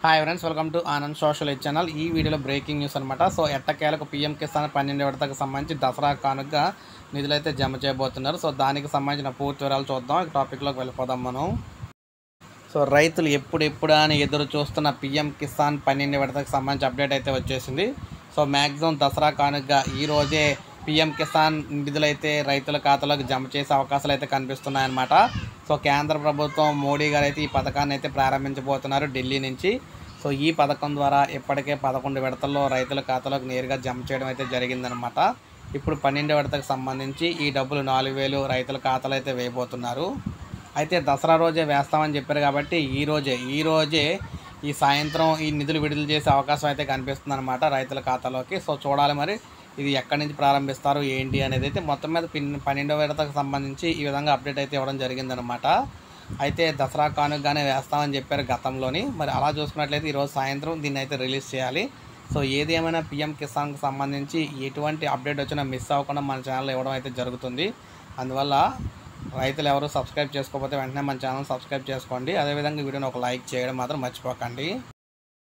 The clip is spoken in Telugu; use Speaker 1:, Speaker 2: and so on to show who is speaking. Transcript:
Speaker 1: hi friends welcome to Anand social aid channel ఈ వీడియోలో బ్రేకింగ్ న్యూస్ అనమాట సో ఎట్టకేలకు పీఎం కిసాన్ పన్నెండు విడతకు సంబంధించి దసరా కానుక నిధులు అయితే జమ చేయబోతున్నారు సో దానికి సంబంధించిన పూర్తి వివరాలు చూద్దాం ఈ టాపిక్లోకి వెళ్ళిపోదాం మనం సో రైతులు ఎప్పుడు ఎప్పుడు అని ఎదురు చూస్తున్న పీఎం కిసాన్ పన్నెండు విడతకు సంబంధించి అప్డేట్ అయితే వచ్చేసింది సో మ్యాక్సిమం దసరా కానుకగా ఈ రోజే పీఎం కిసాన్ నిధులు అయితే రైతుల ఖాతాలోకి జమ చేసే అవకాశాలు అయితే కనిపిస్తున్నాయన్నమాట సో కేంద్ర ప్రభుత్వం మోడీ గారు అయితే ఈ పథకాన్ని అయితే ప్రారంభించబోతున్నారు ఢిల్లీ నుంచి సో ఈ పథకం ద్వారా ఇప్పటికే పదకొండు విడతల్లో రైతుల ఖాతాలోకి నేరుగా జమ చేయడం అయితే జరిగిందనమాట ఇప్పుడు పన్నెండు విడతకు సంబంధించి ఈ డబ్బులు నాలుగు వేలు రైతుల ఖాతాలో అయితే వేయబోతున్నారు అయితే దసరా రోజే వేస్తామని చెప్పారు కాబట్టి ఈ రోజే ఈ రోజే ఈ సాయంత్రం ఈ నిధులు విడుదల చేసే అవకాశం అయితే కనిపిస్తుంది అనమాట రైతుల ఖాతాలోకి సో చూడాలి మరి ఇది ఎక్కడి నుంచి ప్రారంభిస్తారు ఏంటి అనేది అయితే మొత్తం మీద పిన్ పన్నెండవ విడతకు సంబంధించి ఈ విధంగా అప్డేట్ అయితే ఇవ్వడం జరిగిందనమాట అయితే దసరా కానుకగానే వేస్తామని చెప్పారు గతంలోని మరి అలా చూసుకున్నట్లయితే ఈరోజు సాయంత్రం దీన్ని అయితే రిలీజ్ చేయాలి సో ఏది ఏమైనా పిఎం కిసాన్కి సంబంధించి ఎటువంటి అప్డేట్ వచ్చినా మిస్ అవ్వకుండా మన ఛానల్లో ఇవ్వడం అయితే జరుగుతుంది అందువల్ల రైతులు ఎవరు సబ్స్క్రైబ్ చేసుకోకపోతే వెంటనే మన ఛానల్ సబ్స్క్రైబ్ చేసుకోండి అదేవిధంగా ఈ వీడియోని ఒక లైక్ చేయడం మాత్రం మర్చిపోకండి